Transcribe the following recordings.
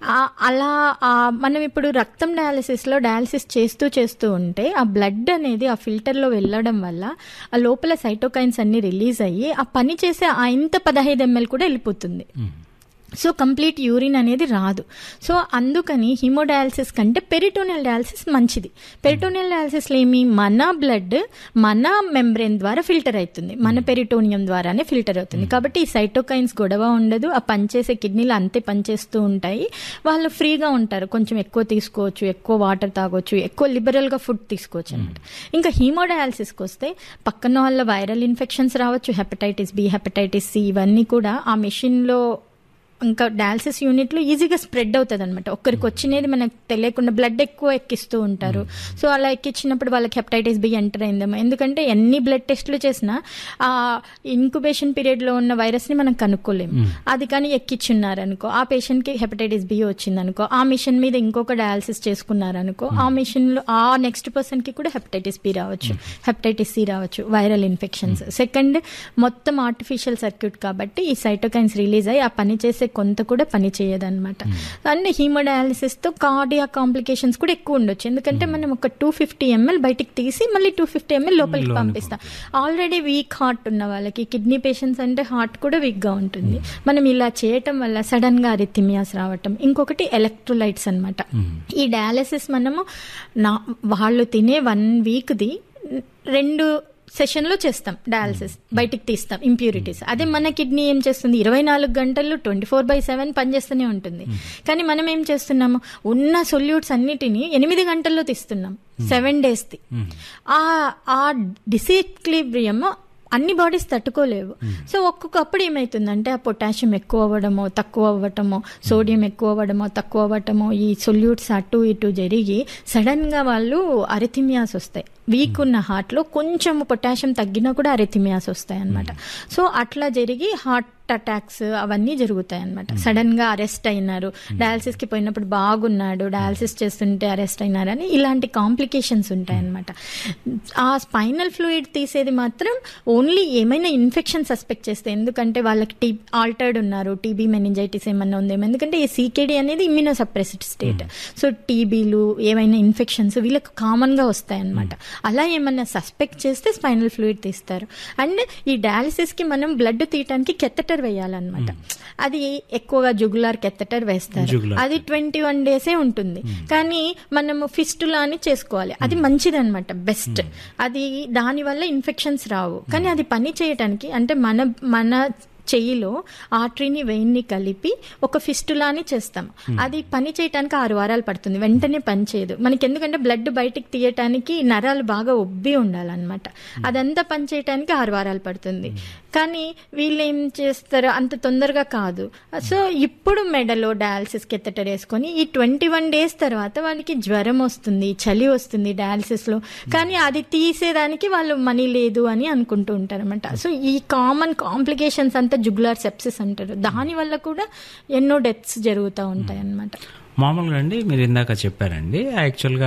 ఆ- అలా ఆ, మనం ఇప్పుడు రక్తం డయాలసిస్లో డయాలసిస్ చేస్తూ చేస్తూ ఉంటే ఆ బ్లడ్ అనేది ఆ ఫిల్టర్లో వెళ్ళడం వల్ల ఆ లోపల సైటోకైన్స్ అన్ని రిలీజ్ అయ్యి ఆ పని చేసే ఆ ఇంత పదహైదు ఎంఎల్ కూడా వెళ్ళిపోతుంది సో కంప్లీట్ యూరిన్ అనేది రాదు సో అందుకని హిమోడయాలసిస్ కంటే పెరిటోనియల్ డయాలసిస్ మంచిది పెరిటోనియల్ డయాలసిస్లో ఏమి మన బ్లడ్ మన మెంబ్రెయిన్ ద్వారా ఫిల్టర్ అవుతుంది మన పెరిటోనియం ద్వారానే ఫిల్టర్ అవుతుంది కాబట్టి ఈ సైటోకైన్స్ గొడవ ఉండదు ఆ పనిచేసే కిడ్నీలు అంతే పనిచేస్తూ ఉంటాయి వాళ్ళు ఫ్రీగా ఉంటారు కొంచెం ఎక్కువ తీసుకోవచ్చు ఎక్కువ వాటర్ తాగొచ్చు ఎక్కువ లిబరల్గా ఫుడ్ తీసుకోవచ్చు అనమాట ఇంకా హీమోడయాలసిస్కి వస్తే పక్కన వాళ్ళ వైరల్ ఇన్ఫెక్షన్స్ రావచ్చు హెపటైటిస్ బి హెపటైటిస్ సి ఇవన్నీ కూడా ఆ మెషిన్లో ఇంకా డయాలసిస్ యూనిట్లో ఈజీగా స్ప్రెడ్ అవుతుంది అనమాట ఒక్కరికి వచ్చినది మనకు తెలియకుండా బ్లడ్ ఎక్కువ ఎక్కిస్తూ ఉంటారు సో అలా ఎక్కించినప్పుడు వాళ్ళకి హెపటైటిస్ బి ఎంటర్ అయిందేమో ఎందుకంటే ఎన్ని బ్లడ్ టెస్ట్లు చేసినా ఆ ఇంక్యుబేషన్ పీరియడ్లో ఉన్న వైరస్ని మనం కనుక్కోలేము అది కానీ ఎక్కించున్నారనుకో ఆ పేషెంట్కి హెపటైటిస్ బి వచ్చిందనుకో ఆ మిషన్ మీద ఇంకొక డయాలసిస్ చేసుకున్నారనుకో ఆ మిషన్లో ఆ నెక్స్ట్ పర్సన్కి కూడా హెపటైటిస్ బి రావచ్చు హెపటైటిస్ సి రావచ్చు వైరల్ ఇన్ఫెక్షన్స్ సెకండ్ మొత్తం ఆర్టిఫిషియల్ సర్క్యూట్ కాబట్టి ఈ సైటోకైన్స్ రిలీజ్ అయ్యి ఆ పని చేసే కొంత కూడా పని చేయదన్నమాట అండ్ హీమోడయాలసిస్తో కార్డియా కాంప్లికేషన్స్ కూడా ఎక్కువ ఉండొచ్చు ఎందుకంటే మనం ఒక టూ ఫిఫ్టీ ఎంఎల్ బయటికి తీసి మళ్ళీ టూ ఫిఫ్టీ ఎంఎల్ లోపలికి పంపిస్తాం ఆల్రెడీ వీక్ హార్ట్ ఉన్న వాళ్ళకి కిడ్నీ పేషెంట్స్ అంటే హార్ట్ కూడా వీక్గా ఉంటుంది మనం ఇలా చేయటం వల్ల సడన్ గా అరిథిమియాస్ రావటం ఇంకొకటి ఎలక్ట్రోలైట్స్ అన్నమాట ఈ డయాలసిస్ మనము నా వాళ్ళు తినే వన్ వీక్ది రెండు సెషన్లో చేస్తాం డయాలసిస్ బయటికి తీస్తాం ఇంప్యూరిటీస్ అదే మన కిడ్నీ ఏం చేస్తుంది ఇరవై నాలుగు గంటలు ట్వంటీ ఫోర్ బై సెవెన్ పనిచేస్తూనే ఉంటుంది కానీ మనం ఏం చేస్తున్నాము ఉన్న సొల్యూట్స్ అన్నిటిని ఎనిమిది గంటల్లో తీస్తున్నాం సెవెన్ డేస్ది ఆ ఆ డిసిక్లిబ్రియం అన్ని బాడీస్ తట్టుకోలేవు సో ఒక్కొక్కప్పుడు ఏమవుతుందంటే ఆ పొటాషియం ఎక్కువ అవ్వడమో తక్కువ అవ్వటమో సోడియం ఎక్కువ అవ్వడమో తక్కువ అవ్వటమో ఈ సొల్యూట్స్ అటు ఇటు జరిగి సడన్గా వాళ్ళు అరిథిమియాస్ వస్తాయి వీక్ ఉన్న హార్ట్లో కొంచెం పొటాషియం తగ్గినా కూడా అరిథిమియాస్ వస్తాయి అనమాట సో అట్లా జరిగి హార్ట్ అటాక్స్ అవన్నీ జరుగుతాయి అనమాట సడన్ గా అరెస్ట్ అయినారు డయాలసిస్ కి పోయినప్పుడు బాగున్నాడు డయాలసిస్ చేస్తుంటే అరెస్ట్ అయినారని ఇలాంటి కాంప్లికేషన్స్ ఉంటాయి అనమాట ఆ స్పైనల్ ఫ్లూయిడ్ తీసేది మాత్రం ఓన్లీ ఏమైనా ఇన్ఫెక్షన్ సస్పెక్ట్ చేస్తే ఎందుకంటే వాళ్ళకి టీ ఆల్టర్డ్ ఉన్నారు టీబీ మెనింజైటిస్ ఏమన్నా ఉందేమో ఎందుకంటే ఈ సీకేడీ అనేది ఇమ్యూనో సప్రెసిడ్ స్టేట్ సో టీబీలు ఏమైనా ఇన్ఫెక్షన్స్ వీళ్ళకి కామన్ గా వస్తాయి అనమాట అలా ఏమన్నా సస్పెక్ట్ చేస్తే స్పైనల్ ఫ్లూయిడ్ తీస్తారు అండ్ ఈ డయాలసిస్ కి మనం బ్లడ్ తీయటానికి కెత్తటర్ వేయాలన్నమాట అది ఎక్కువగా జుగులార్ కెత్తటర్ వేస్తారు Jugular అది ట్వంటీ వన్ డేసే ఉంటుంది కానీ మనము ఫిస్టులా అని చేసుకోవాలి అది మంచిది అనమాట బెస్ట్ అది దాని వల్ల ఇన్ఫెక్షన్స్ రావు కానీ అది పని చేయటానికి అంటే మన మన చెయ్యిలో ఆర్టరీని వెయిన్ని కలిపి ఒక ఫిస్టులాని చేస్తాం అది పని చేయటానికి ఆరు వారాలు పడుతుంది వెంటనే పని చేయదు మనకి ఎందుకంటే బ్లడ్ బయటికి తీయటానికి నరాలు బాగా ఉబ్బి ఉండాలన్నమాట అదంతా పని చేయటానికి ఆరు వారాలు పడుతుంది కానీ వీళ్ళు ఏం చేస్తారు అంత తొందరగా కాదు సో ఇప్పుడు మెడలో డయాలసిస్ కెత్తటర్ వేసుకొని ఈ ట్వంటీ వన్ డేస్ తర్వాత వాళ్ళకి జ్వరం వస్తుంది చలి వస్తుంది డయాలసిస్ లో కానీ అది తీసేదానికి వాళ్ళు మనీ లేదు అని అనుకుంటూ ఉంటారు అనమాట సో ఈ కామన్ కాంప్లికేషన్స్ అంతా జుగులార్ సెప్సిస్ అంటారు దాని వల్ల కూడా ఎన్నో డెత్స్ జరుగుతూ ఉంటాయి అన్నమాట మామూలుగా అండి మీరు ఇందాక చెప్పారండి యాక్చువల్గా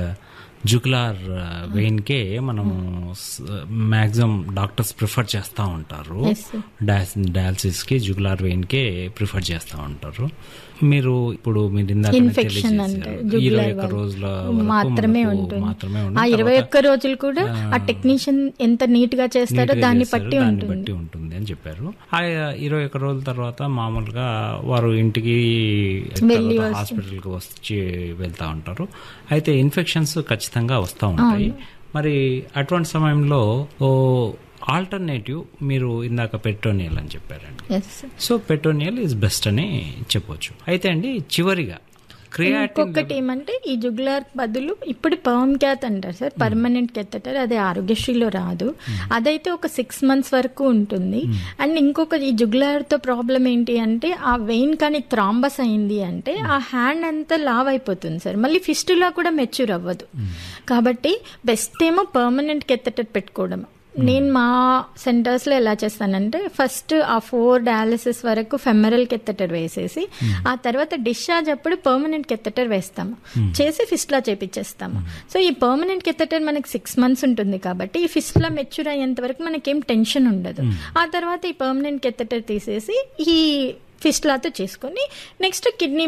జుగులార్ వెయిన్కే మనం మ్యాక్సిమం డాక్టర్స్ ప్రిఫర్ చేస్తూ ఉంటారు Yes, sir. డయాలసిస్ కి జుగులార్ వెయిన్ కే ప్రిఫర్ చేస్తూ ఉంటారు మీరు ఇప్పుడు మీరు ఇందాక ఇన్ఫెక్షన్ అంటే ఇరవై జుగులార్ ఒక్క వాళ్ళు రోజుల వరకు మాత్రమే మనకు ఉంటుంది మాత్రమే ఆ ఉంటుంది ఇరవై ఒక్క రోజులు కూడా ఆ టెక్నీషియన్ ఎంత నీట్ గా చేస్తారో నీట్గా దాన్ని చేస్తారు, బట్టి దాన్ని ఉంటుంది బట్టి ఉంటుంది అని చెప్పారు ఆ ఇరవై ఒక్క రోజుల తర్వాత మామూలుగా వారు ఇంటికి వెళ్ళి తర్వాత హాస్పిటల్కి వచ్చి వెళ్తా ఉంటారు అయితే ఇన్ఫెక్షన్స్ ఖచ్చితంగా వస్తూ ఉంటాయి మరి అటువంటి సమయంలో ఓ ఆల్టర్నేటివ్ మీరు ఇందాక పెట్రోనియల్ అని చెప్పారండి yes so peritoneal is best అని చెప్పొచ్చు అయితే అండి చివరిగా క్రియాటిన్ ఇంకొకటి ఏమంటే ఈ జుగులార్ బదులు ఇప్పుడు పర్మ్ క్యాత్ అంటారు సార్ పర్మనెంట్ కెత్తటర్ అది ఆరోగ్యశ్రీలో రాదు అదైతే ఒక సిక్స్ మంత్స్ వరకు ఉంటుంది అండ్ ఇంకొక ఈ జుగులార్ తో ప్రాబ్లం ఏంటి అంటే ఆ వెయిన్ కానీ థ్రాంబస్ అయింది అంటే ఆ హ్యాండ్ అంతా లావ్ అయిపోతుంది సార్ మళ్ళీ ఫిస్టులా కూడా మెచ్యూర్ అవ్వదు కాబట్టి బెస్ట్ ఏమో పర్మనెంట్ కెత్తటర్ పెట్టుకోవడం నేను మా సెంటర్స్ లో ఎలా చేస్తానంటే ఫస్ట్ ఆ ఫోర్ డయాలసిస్ వరకు ఫెమరల్ కెత్తటర్ వేసేసి ఆ తర్వాత డిశ్చార్జ్ అప్పుడు పర్మనెంట్ కెత్తటర్ వేస్తాము చేసి ఫిస్ట్లా చేపించేస్తాము సో ఈ పర్మనెంట్ కెత్తటర్ మనకి సిక్స్ మంత్స్ ఉంటుంది కాబట్టి ఈ ఫిస్ట్లా మెచ్యూర్ అయ్యేంత వరకు మనకేం టెన్షన్ ఉండదు ఆ తర్వాత ఈ పర్మనెంట్ కెత్తటర్ తీసేసి ఈ ఫిస్ట్లాతో చేసుకొని నెక్స్ట్ కిడ్నీ